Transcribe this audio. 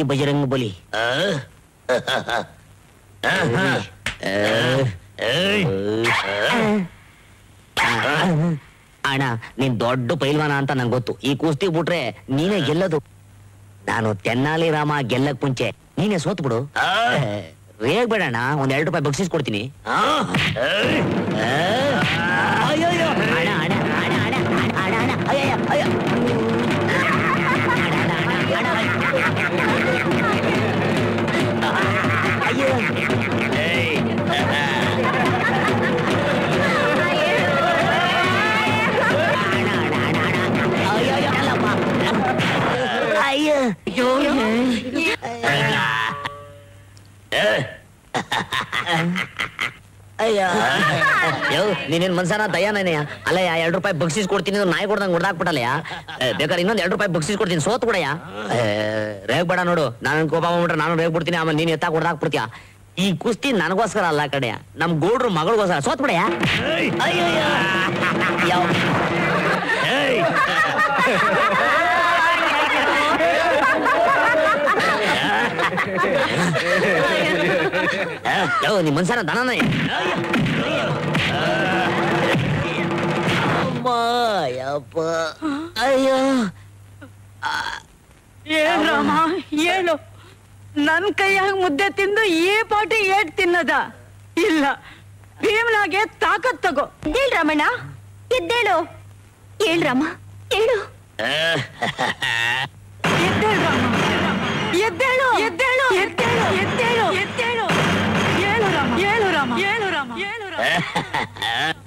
ಬಜರಂಗ ಬಲಿ ಅಣ್ಣ ನೀನ್ ದೊಡ್ಡ ಪೈಲ್ವಾನ ಅಂತ ನಂಗೆ ಗೊತ್ತು ಈ ಕುಸ್ತಿ ಬಿಟ್ರೆ ನೀನೇ ಗೆಲ್ಲದು ನಾನು ತೆನ್ನಾಲಿ ರಾಮ ಗೆಲ್ಲಕ್ ಮುಂಚೆ ನೀನೇ ಸೋತ್ ಬಿಡು ರೇಗ್ ಬೇಡಣ್ಣ ಒಂದ್ ಎರಡು ರೂಪಾಯಿ ಬಕ್ಷಿಸ್ ಕೊಡ್ತೀನಿ ಅಯ್ಯಯ್ಯೋ. ಅಣ್ಣ, ಅಣ್ಣ, ಅಣ್ಣ, ಅಣ್ಣ, ಅಣ್ಣ, ಅಣ್ಣ, ಅಣ್ಣ, ಅಯ್ಯಯ್ಯೋ, ಅಯ್ಯೋ. ಅಣ್ಣ, ಅಣ್ಣ, ಅಣ್ಣ, ಅಣ್ಣ. ಅಯ್ಯೋ. ಅಣ್ಣ, ಅಣ್ಣ, ಅಣ್ಣ, ಅಣ್ಣ. ಅಯ್ಯಯ್ಯೋ, ಅಲ್ಲಪ್ಪ. ಅಯ್ಯೋ. ಅಯ್ಯೋ ಯೋ ನೀನೇನ್ ಮನ್ಸನ ದಯಾನೇನೆಯ ಅಲ್ಲ ಎರಡ್ ರೂಪಾಯಿ ಬಕ್ಷಿಸ್ ಕೊಡ್ತೀನಿ ಅಂದ್ರೆ ನಾಯಿ ಕೊಡ್ದಂಗ್ ಹೊಡ್ದಾಕ್ಬಿಟ್ಟಲ್ಲಯ್ಯ ಬೇಕಾದ್ರೆ ಇನ್ನೊಂದ್ ಎರಡ್ ರೂಪಾಯಿ ಬಕ್ಷಿಸ್ ಕೊಡ್ತೀನಿ ಸೋತ್ ಕೊಡಯ್ಯ ರೇಗ್ ಬೇಡ ನೋಡು ನಾನು ಕೋಪ ಮಾಡ್ಬಿಟ್ರೆ ನಾನು ರೇಗ್ ಬಿಡ್ತೀನಿ ಆಮೇಲೆ ನೀನ್ ಎತ್ತಾಕ್ ಹೊಡ್ದಾಕ್ಬಿಡ್ತೀಯ ಈ ಕುಸ್ತಿ ನನಗೋಸ್ಕರ ಅಲ್ಲ ಕಡೆಯ ನಮ್ ಗೋಡ್ರು ಮಗಳಿಗೋಸ್ಕರ ಸೋತ್ ಬಿಡಯ್ಯ ಅಯ್ಯಯ್ಯೋ. ಯಾವ ಯೋ ನಿಮ್ ಮನ್ಸನ ದನನೇ ಅಮ್ಮ ಯಪ್ಪ ಅಯ್ಯೋ ಏನ್ ರಾಮ ಏನು ನನ್ ಕೈಯಾಗ ಮುದ್ದೆ ತಿಂದು ಈ ಪಾಟಿ ಏಟ್ ತಿನ್ನದ ಇಲ್ಲ ಭೀಮನಾಗೆ ತಾಕತ್ ತಗೋ ಎದ್ದೇಳ್ ರಮಣ ಎದ್ದೇಳು ಹೇಳ್ ರಾಮ ಹೇಳು ಎದ್ದೇಳು ರಾಮ ಎದ್ದೇಳು ಎದ್ದೇಳು ಎದ್ದೇಳು ಎದ್ದೇಳು ಎದ್ದೇಳು ಏಳು ರಾಮ ಏಳು ರಾಮ ಏಳು ರಾಮ ಏಳು ರಾಮ